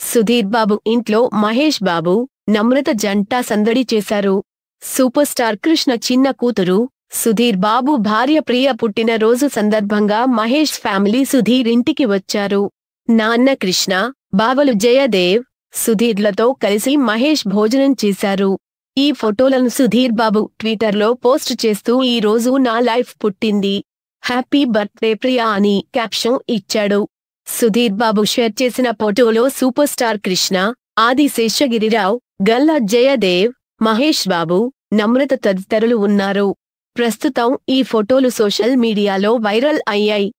సుధీర్ బాబు ఇంట్లో మహేష్ బాబు నమ్రత జంట సందడి చేశారు సూపర్ స్టార్ కృష్ణ చిన్న కూతురు సుధీర్ బాబు భార్య ప్రియ పుట్టినరోజు సందర్భంగా మహేష్ ఫ్యామిలీ సుధీర్ ఇంటికి వచ్చారు నాన్న కృష్ణ బావలు జయదేవ్ సుధీర్లతో కలిసి మహేష్ భోజనం చేశారు ఈ ఫోటోలను సుధీర్ బాబు ట్విట్టర్లో పోస్ట్ చేస్తూ ఈ రోజు నా లైఫ్ పుట్టింది హ్యాపీ బర్త్డే ప్రియా అని క్యాప్షన్ ఇచ్చాడు సుధీర్ బాబు షేర్ చేసిన ఫోటోలో సూపర్ స్టార్ కృష్ణ ఆది శేషగిరిరావు గల్లా జయదేవ్ మహేష్ బాబు నమ్రత తదితరులు ఉన్నారు ప్రస్తుతం ఈ ఫోటోలు సోషల్ మీడియాలో వైరల్ అయ్యాయి